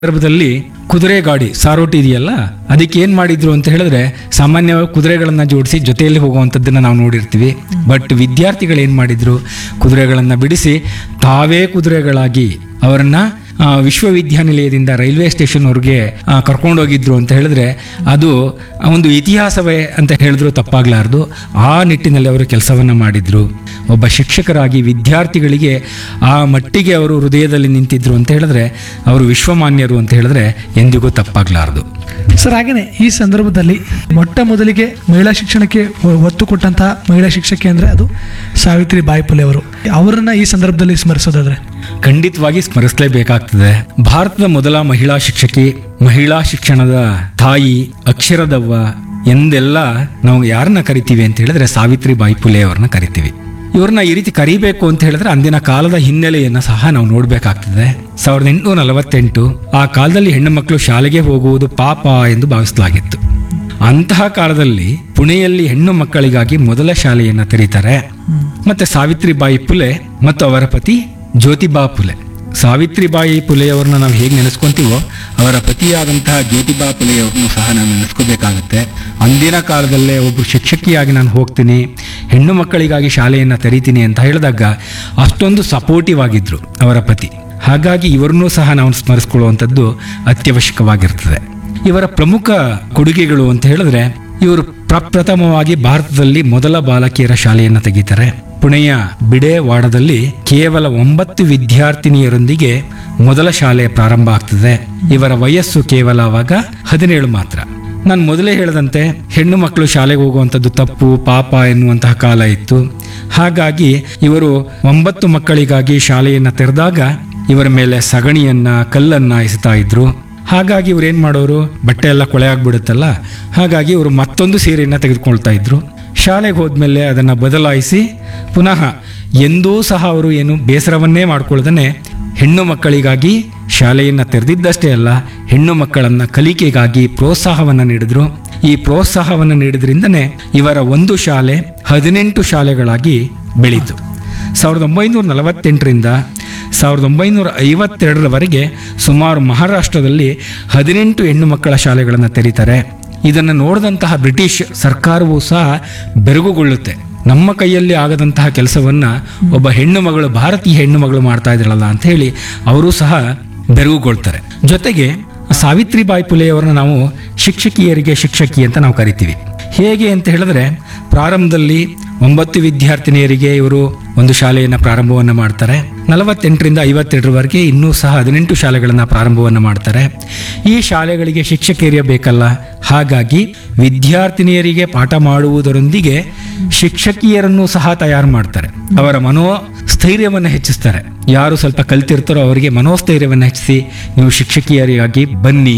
ಸಂದರ್ಭದಲ್ಲಿ ಕುದುರೆ ಗಾಡಿ ಸಾರೋಟಿ ಇದೆಯಲ್ಲ ಅದಕ್ಕೆ ಏನ್ ಮಾಡಿದ್ರು ಅಂತ ಹೇಳಿದ್ರೆ ಸಾಮಾನ್ಯವಾಗಿ ಕುದುರೆಗಳನ್ನ ಜೋಡಿಸಿ ಜೊತೆಯಲ್ಲಿ ಹೋಗುವಂಥದ್ದನ್ನ ನಾವು ನೋಡಿರ್ತೀವಿ ಬಟ್ ವಿದ್ಯಾರ್ಥಿಗಳು ಏನ್ ಮಾಡಿದ್ರು ಕುದುರೆಗಳನ್ನ ಬಿಡಿಸಿ ತಾವೇ ಕುದುರೆಗಳಾಗಿ ಅವರನ್ನ ಆ, ವಿಶ್ವವಿದ್ಯಾನಿಲಯದಿಂದ ರೈಲ್ವೆ ಸ್ಟೇಷನ್ವರೆಗೆ ಕರ್ಕೊಂಡೋಗಿದ್ರು ಅಂತ ಹೇಳಿದ್ರೆ ಅದು ಒಂದು ಇತಿಹಾಸವೇ ಅಂತ ಹೇಳಿದ್ರು ತಪ್ಪಾಗ್ಲಾರ್ದು ಆ ನಿಟ್ಟಿನಲ್ಲಿ ಅವರು ಕೆಲಸವನ್ನ ಮಾಡಿದ್ರು ಒಬ್ಬ ಶಿಕ್ಷಕರಾಗಿ ವಿದ್ಯಾರ್ಥಿಗಳಿಗೆ ಆ ಮಟ್ಟಿಗೆ ಅವರು ಹೃದಯದಲ್ಲಿ ನಿಂತಿದ್ರು ಅಂತ ಹೇಳಿದ್ರೆ ಅವರು ವಿಶ್ವಮಾನ್ಯರು ಅಂತ ಹೇಳಿದ್ರೆ ಎಂದಿಗೂ ತಪ್ಪಾಗ್ಲಾರ್ದು ಸರ್ ಹಾಗೇನೆ ಈ ಸಂದರ್ಭದಲ್ಲಿ ಮೊಟ್ಟ ಮೊದಲಿಗೆ ಮಹಿಳಾ ಶಿಕ್ಷಣಕ್ಕೆ ಒ- ಒತ್ತು ಕೊಟ್ಟಂತಹ ಮಹಿಳಾ ಶಿಕ್ಷಕಿ ಅಂದ್ರೆ ಅದು ಸಾವಿತ್ರಿ ಬಾಯಿ ಪುಲೆ ಅವರು ಅವರನ್ನ ಈ ಸಂದರ್ಭದಲ್ಲಿ ಸ್ಮರಿಸೋದಾದ್ರೆ ಖಂಡಿತವಾಗಿ ಸ್ಮರಿಸಲೇಬೇಕಾಗ್ತದೆ ಭಾರತದ ಮೊದಲ ಮಹಿಳಾ ಶಿಕ್ಷಕಿ ಮಹಿಳಾ ಶಿಕ್ಷಣದ ತಾಯಿ ಅಕ್ಷರದವ್ವ ಎಂದೆಲ್ಲ ನಾವು ಯಾರನ್ನ ಕರಿತೀವಿ ಅಂತ ಹೇಳಿದ್ರೆ ಸಾವಿತ್ರಿ ಬಾಯಿ ಪುಲೆ ಅವ್ರನ್ನ ಕರಿತೀವಿ ಇವ್ರನ್ನ ಈ ರೀತಿ ಕರಿಬೇಕು ಅಂತ ಹೇಳಿದ್ರೆ ಅಂದಿನ ಕಾಲದ ಹಿನ್ನೆಲೆಯನ್ನ ಸಹ ನಾವು ನೋಡ್ಬೇಕಾಗ್ತದೆ ಸಾವಿರದ ಎಂಟುನೂರ ನಲವತ್ತೆಂಟು ಆ ಕಾಲದಲ್ಲಿ ಹೆಣ್ಣು ಮಕ್ಕಳು ಶಾಲೆಗೆ ಹೋಗುವುದು ಪಾಪ ಎಂದು ಭಾವಿಸಲಾಗಿತ್ತು ಅಂತಹ ಕಾಲದಲ್ಲಿ ಪುಣೆಯಲ್ಲಿ ಹೆಣ್ಣು ಮಕ್ಕಳಿಗಾಗಿ ಮೊದಲ ಶಾಲೆಯನ್ನ ತೆರೀತಾರೆ ಮತ್ತೆ ಸಾವಿತ್ರಿಬಾಯಿ ಪುಲೆ ಮತ್ತು ಅವರ ಪತಿ ಜ್ಯೋತಿಬಾ ಪುಲೆ ಸಾವಿತ್ರಿಬಾಯಿ ಪುಲೆಯವರನ್ನ ನಾವು ಹೇಗೆ ನೆನೆಸ್ಕೊಂತೀವೋ ಅವರ ಪತಿಯಾದಂತಹ ಜ್ಯೋತಿಬಾ ಪುಲೆಯವ್ರನ್ನು ಸಹ ನಾವು ನೆನೆಸ್ಕೋಬೇಕಾಗುತ್ತೆ ಅಂದಿನ ಕಾಲದಲ್ಲೇ ಒಬ್ಬ ಶಿಕ್ಷಕಿಯಾಗಿ ನಾನು ಹೋಗ್ತೀನಿ ಹೆಣ್ಣು ಮಕ್ಕಳಿಗಾಗಿ ಶಾಲೆಯನ್ನು ತೆರೀತೀನಿ ಅಂತ ಹೇಳಿದಾಗ ಅಷ್ಟೊಂದು ಸಪೋರ್ಟಿವ್ ಆಗಿದ್ರು ಅವರ ಪತಿ ಹಾಗಾಗಿ ಇವರನ್ನೂ ಸಹ ನಾವು ಸ್ಮರಿಸ್ಕೊಳ್ಳುವಂಥದ್ದು ಅತ್ಯವಶ್ಯಕವಾಗಿರ್ತದೆ ಇವರ ಪ್ರಮುಖ ಕೊಡುಗೆಗಳು ಅಂತ ಹೇಳಿದ್ರೆ ಇವರು ಪ್ರಪ್ರಥಮವಾಗಿ ಭಾರತದಲ್ಲಿ ಮೊದಲ ಬಾಲಕಿಯರ ಶಾಲೆಯನ್ನು ತೆಗಿತಾರೆ ಪುಣೆಯ ಬಿಡೆವಾಡದಲ್ಲಿ ಕೇವಲ ಒಂಬತ್ತು ವಿದ್ಯಾರ್ಥಿನಿಯರೊಂದಿಗೆ ಮೊದಲ ಶಾಲೆ ಪ್ರಾರಂಭ ಆಗ್ತದೆ ಇವರ ವಯಸ್ಸು ಕೇವಲ ಅವಾಗ ಹದಿನೇಳು ಮಾತ್ರ ನಾನು ಮೊದಲೇ ಹೇಳಿದಂತೆ ಹೆಣ್ಣು ಮಕ್ಕಳು ಶಾಲೆಗೆ ಹೋಗುವಂಥದ್ದು ತಪ್ಪು ಪಾಪ ಎನ್ನುವಂತಹ ಕಾಲ ಇತ್ತು ಹಾಗಾಗಿ ಇವರು ಒಂಬತ್ತು ಮಕ್ಕಳಿಗಾಗಿ ಶಾಲೆಯನ್ನ ತೆರೆದಾಗ ಇವರ ಮೇಲೆ ಸಗಣಿಯನ್ನ ಕಲ್ಲನ್ನ ಎಸೆತಾ ಇದ್ರು ಹಾಗಾಗಿ ಇವ್ರು ಏನ್ ಮಾಡೋರು ಬಟ್ಟೆ ಎಲ್ಲ ಕೊಳೆ ಆಗ್ಬಿಡುತ್ತಲ್ಲ ಹಾಗಾಗಿ ಇವರು ಮತ್ತೊಂದು ಸೀರೆಯನ್ನ ತೆಗೆದುಕೊಳ್ತಾ ಇದ್ರು ಶಾಲೆಗೆ ಹೋದ್ಮೇಲೆ ಅದನ್ನ ಬದಲಾಯಿಸಿ ಪುನಃ ಎಂದೂ ಸಹ ಅವರು ಏನು ಬೇಸರವನ್ನೇ ಮಾಡ್ಕೊಳ್ದೇ ಹೆಣ್ಣು ಮಕ್ಕಳಿಗಾಗಿ ಶಾಲೆಯನ್ನ ತೆರೆದಿದ್ದಷ್ಟೇ ಅಲ್ಲ ಹೆಣ್ಣು ಮಕ್ಕಳನ್ನ ಕಲಿಕೆಗಾಗಿ ಪ್ರೋತ್ಸಾಹವನ್ನ ನೀಡಿದ್ರು ಈ ಪ್ರೋತ್ಸಾಹವನ್ನು ನೀಡಿದ್ರಿಂದನೇ ಇವರ ಒಂದು ಶಾಲೆ ಹದಿನೆಂಟು ಶಾಲೆಗಳಾಗಿ ಬೆಳೀತು ಸಾವಿರದ ಒಂಬೈನೂರ ನಲವತ್ತೆಂಟರಿಂದ ಸಾವಿರದ ಒಂಬೈನೂರ ಐವತ್ತೆರಡರವರೆಗೆ ಸುಮಾರು ಮಹಾರಾಷ್ಟ್ರದಲ್ಲಿ ಹದಿನೆಂಟು ಹೆಣ್ಣು ಮಕ್ಕಳ ಶಾಲೆಗಳನ್ನು ತೆರೀತಾರೆ ಇದನ್ನು ನೋಡಿದಂತಹ ಬ್ರಿಟಿಷ್ ಸರ್ಕಾರವೂ ಸಹ ಬೆರಗುಗೊಳ್ಳುತ್ತೆ ನಮ್ಮ ಕೈಯಲ್ಲಿ ಆಗದಂತಹ ಕೆಲಸವನ್ನ ಒಬ್ಬ ಹೆಣ್ಣು ಮಗಳು ಭಾರತೀಯ ಹೆಣ್ಣು ಮಗಳು ಮಾಡ್ತಾ ಇದ್ರಲ್ಲ ಅಂತ ಹೇಳಿ ಅವರು ಸಹ ಬೆರಗುಗೊಳ್ತಾರೆ ಜೊತೆಗೆ ಸಾವಿತ್ರಿಬಾಯಿ ಪುಲೆಯವರನ್ನ ನಾವು ಶಿಕ್ಷಕಿಯರಿಗೆ ಶಿಕ್ಷಕಿ ಅಂತ ನಾವು ಕರಿತೀವಿ ಹೇಗೆ ಅಂತ ಹೇಳಿದ್ರೆ ಪ್ರಾರಂಭದಲ್ಲಿ ಒಂಬತ್ತು ವಿದ್ಯಾರ್ಥಿನಿಯರಿಗೆ ಇವರು ಒಂದು ಶಾಲೆಯನ್ನು ಪ್ರಾರಂಭವನ್ನು ಮಾಡ್ತಾರೆ ನಲವತ್ತೆಂಟರಿಂದ ಐವತ್ತೆರಡರವರೆಗೆ ಇನ್ನೂ ಸಹ ಹದಿನೆಂಟು ಶಾಲೆಗಳನ್ನು ಪ್ರಾರಂಭವನ್ನು ಮಾಡ್ತಾರೆ ಈ ಶಾಲೆಗಳಿಗೆ ಶಿಕ್ಷಕಿಯರೇ ಬೇಕಲ್ಲ ಹಾಗಾಗಿ ವಿದ್ಯಾರ್ಥಿನಿಯರಿಗೆ ಪಾಠ ಮಾಡುವುದರೊಂದಿಗೆ ಶಿಕ್ಷಕಿಯರನ್ನು ಸಹ ತಯಾರು ಮಾಡ್ತಾರೆ ಅವರ ಮನೋ ಸ್ಥೈರ್ಯವನ್ನು ಹೆಚ್ಚಿಸ್ತಾರೆ ಯಾರು ಸ್ವಲ್ಪ ಕಲ್ತಿರ್ತಾರೋ ಅವರಿಗೆ ಮನೋಸ್ಥೈರ್ಯವನ್ನು ಹೆಚ್ಚಿಸಿ ನೀವು ಶಿಕ್ಷಕಿಯರಿಗಾಗಿ ಬನ್ನಿ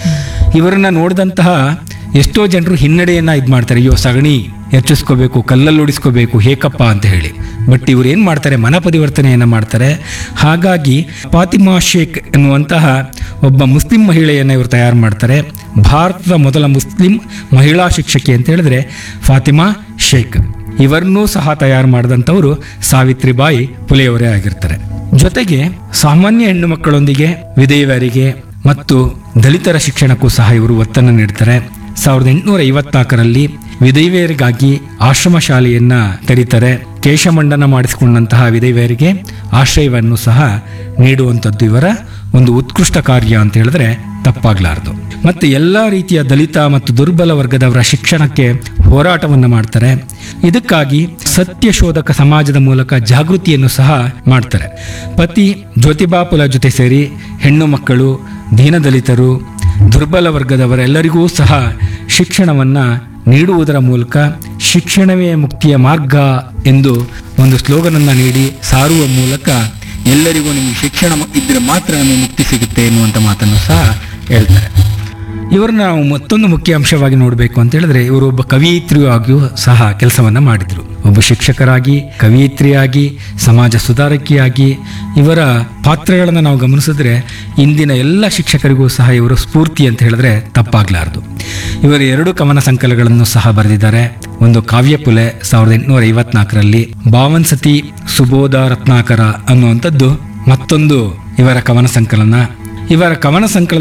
ಇವರನ್ನ ನೋಡಿದಂತಹ ಎಷ್ಟೋ ಜನರು ಹಿನ್ನಡೆಯನ್ನ ಇದು ಮಾಡ್ತಾರೆ ಅಯ್ಯೋ ಸಗಣಿ ಹೆಚ್ಚಿಸ್ಕೋಬೇಕು ಕಲ್ಲಲ್ಲಿ ಉಡಿಸ್ಕೋಬೇಕು ಹೇಕಪ್ಪ ಅಂತ ಹೇಳಿ ಬಟ್ ಇವ್ರು ಏನು ಮಾಡ್ತಾರೆ ಮನ ಪರಿವರ್ತನೆಯನ್ನು ಮಾಡ್ತಾರೆ ಹಾಗಾಗಿ ಫಾತಿಮಾ ಶೇಖ್ ಎನ್ನುವಂತಹ ಒಬ್ಬ ಮುಸ್ಲಿಂ ಮಹಿಳೆಯನ್ನು ಇವರು ತಯಾರು ಮಾಡ್ತಾರೆ ಭಾರತದ ಮೊದಲ ಮುಸ್ಲಿಂ ಮಹಿಳಾ ಶಿಕ್ಷಕಿ ಅಂತ ಹೇಳಿದ್ರೆ ಫಾತಿಮಾ ಶೇಖ್ ಇವರನ್ನೂ ಸಹ ತಯಾರು ಮಾಡಿದಂಥವರು ಸಾವಿತ್ರಿಬಾಯಿ ಪುಲೆಯವರೇ ಆಗಿರ್ತಾರೆ ಜೊತೆಗೆ ಸಾಮಾನ್ಯ ಹೆಣ್ಣು ಮಕ್ಕಳೊಂದಿಗೆ ವಿಧೇಯರಿಗೆ ಮತ್ತು ದಲಿತರ ಶಿಕ್ಷಣಕ್ಕೂ ಸಹ ಇವರು ಒತ್ತನ್ನು ನೀಡ್ತಾರೆ ಸಾವಿರದ ಎಂಟುನೂರ ಐವತ್ನಾಲ್ಕರಲ್ಲಿ ವಿಧವೆಯರಿಗಾಗಿ ಆಶ್ರಮ ಶಾಲೆಯನ್ನ ತೆರೀತಾರೆ ಕೇಶಮಂಡನ ಮಾಡಿಸಿಕೊಂಡಂತಹ ವಿಧವೆಯರಿಗೆ ಆಶ್ರಯವನ್ನು ಸಹ ನೀಡುವಂಥದ್ದು ಇವರ ಒಂದು ಉತ್ಕೃಷ್ಟ ಕಾರ್ಯ ಅಂತ ಹೇಳಿದ್ರೆ ತಪ್ಪಾಗ್ಲಾರ್ದು ಮತ್ತೆ ಎಲ್ಲ ರೀತಿಯ ದಲಿತ ಮತ್ತು ದುರ್ಬಲ ವರ್ಗದವರ ಶಿಕ್ಷಣಕ್ಕೆ ಹೋರಾಟವನ್ನು ಮಾಡ್ತಾರೆ ಇದಕ್ಕಾಗಿ ಸತ್ಯಶೋಧಕ ಸಮಾಜದ ಮೂಲಕ ಜಾಗೃತಿಯನ್ನು ಸಹ ಮಾಡ್ತಾರೆ ಪತಿ ಜ್ಯೋತಿಬಾಪುಲ ಜೊತೆ ಸೇರಿ ಹೆಣ್ಣು ಮಕ್ಕಳು ದೀನದಲಿತರು ದುರ್ಬಲ ವರ್ಗದವರೆಲ್ಲರಿಗೂ ಸಹ ಶಿಕ್ಷಣವನ್ನ ನೀಡುವುದರ ಮೂಲಕ ಶಿಕ್ಷಣವೇ ಮುಕ್ತಿಯ ಮಾರ್ಗ ಎಂದು ಒಂದು ಸ್ಲೋಗನ್ ಅನ್ನ ನೀಡಿ ಸಾರುವ ಮೂಲಕ ಎಲ್ಲರಿಗೂ ನಿಮಗೆ ಶಿಕ್ಷಣ ಇದ್ರೆ ಮಾತ್ರ ನಮಗೆ ಮುಕ್ತಿ ಸಿಗುತ್ತೆ ಎನ್ನುವಂತ ಮಾತನ್ನು ಸಹ ಹೇಳ್ತಾರೆ ಇವ್ರನ್ನ ನಾವು ಮತ್ತೊಂದು ಮುಖ್ಯ ಅಂಶವಾಗಿ ನೋಡಬೇಕು ಅಂತ ಹೇಳಿದ್ರೆ ಇವರು ಒಬ್ಬ ಕವಿಯಿತ್ರಿಯಾಗಿಯೂ ಸಹ ಕೆಲಸವನ್ನ ಮಾಡಿದ್ರು ಒಬ್ಬ ಶಿಕ್ಷಕರಾಗಿ ಕವಿಯಿತ್ರಿಯಾಗಿ ಸಮಾಜ ಸುಧಾರಕಿಯಾಗಿ ಇವರ ಪಾತ್ರಗಳನ್ನು ನಾವು ಗಮನಿಸಿದ್ರೆ ಇಂದಿನ ಎಲ್ಲ ಶಿಕ್ಷಕರಿಗೂ ಸಹ ಇವರು ಸ್ಫೂರ್ತಿ ಅಂತ ಹೇಳಿದ್ರೆ ತಪ್ಪಾಗ್ಲಾರ್ದು ಇವರು ಎರಡು ಕವನ ಸಂಕಲನಗಳನ್ನು ಸಹ ಬರೆದಿದ್ದಾರೆ ಒಂದು ಕಾವ್ಯಪುಲೆ ಸಾವಿರದ ಎಂಟುನೂರ ಐವತ್ನಾಲ್ಕರಲ್ಲಿ ಭಾವನ್ಸತಿ ಸುಬೋಧ ರತ್ನಾಕರ ಅನ್ನುವಂಥದ್ದು ಮತ್ತೊಂದು ಇವರ ಕವನ ಸಂಕಲನ ಇವರ ಕವನ ಸಂಕಲನ